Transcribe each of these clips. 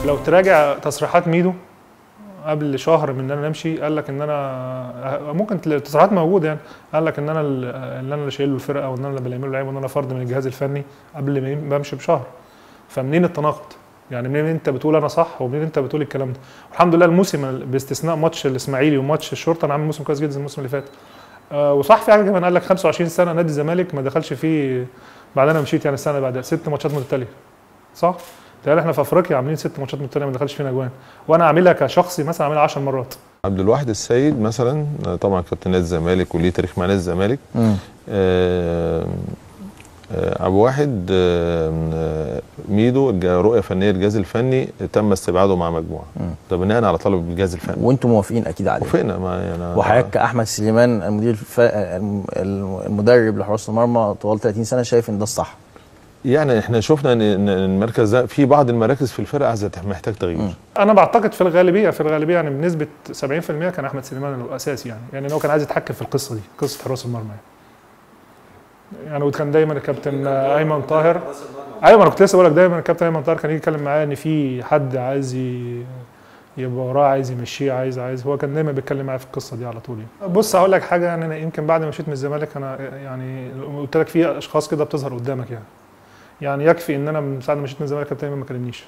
لو تراجع تصريحات ميدو قبل شهر من ان انا امشي قال لك ان انا ممكن تلاقي التصريحات موجوده يعني قال لك ان انا ال- ان انا اللي شايل له الفرقه وان انا اللي بلعب له لعيبه وان انا فرد من الجهاز الفني قبل ما يم- بمشي بشهر فمنين التناقض؟ يعني منين انت بتقول انا صح ومنين انت بتقول الكلام ده؟ الحمد لله الموسم باستثناء ماتش الاسماعيلي وماتش الشرطه انا عامل موسم كويس جدا الموسم اللي فات آه وصح في حاجه كمان قال لك 25 سنه نادي الزمالك ما دخلش فيه بعد انا مشيت يعني السنه اللي بعدها ست ماتشات متتاليه صح؟ تخيل احنا في افريقيا عاملين ست ماتشات متتاليه ما دخلش فينا اجوان وانا عاملها كشخصي مثلا عاملها 10 مرات عبد الواحد السيد مثلا طبعا كابتن نادي الزمالك وليه تاريخ مع نادي الزمالك مم. آه، آه، ابو واحد آه، آه، ميدو الج- رؤيه فنيه للجهاز الفني تم استبعاده مع مجموعه مم. ده بناء على طلب الجهاز الفني وانتم موافقين اكيد عليه وافقنا ما يعني وحضرتك كاحمد سليمان المدير الف... الم- المدرب لحراس المرمى طوال 30 سنه شايف ان ده الصح يعني احنا شفنا ان إن المركز ده في بعض المراكز في الفرقه عايزه محتاج تغيير مم. انا بعتقد في الغالبيه في الغالبيه يعني بنسبه 70% كان احمد سليمان الاساسي يعني يعني هو كان عايز يتحكم في القصه دي قصه حراس المرمى يعني يعني وكان دايما الكابتن ايمن طاهر ايوه ما انا كنت لسه بقول لك دايما الكابتن ايمن طاهر كان يجي يتكلم معايا ان في حد عايز ي- يبقى وراه عايز يمشيه عايز عايز هو كان دايما بيتكلم معايا في القصه دي على طول يعني. بص هقول لك حاجه يعني انا يمكن بعد ما مشيت من الزمالك انا يعني قلت لك في اشخاص كده بتظهر قدامك يعني يعني يكفي ان انا من ساعه ما مشيت من الزمالك كابتن ايمن ما كلمنيش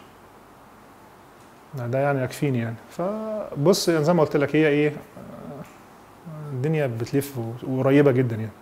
ده يعني يكفيني يعني فبص يعني زي ما قلت لك هي ايه آه، الدنيا بتلف وقريبه جدا يعني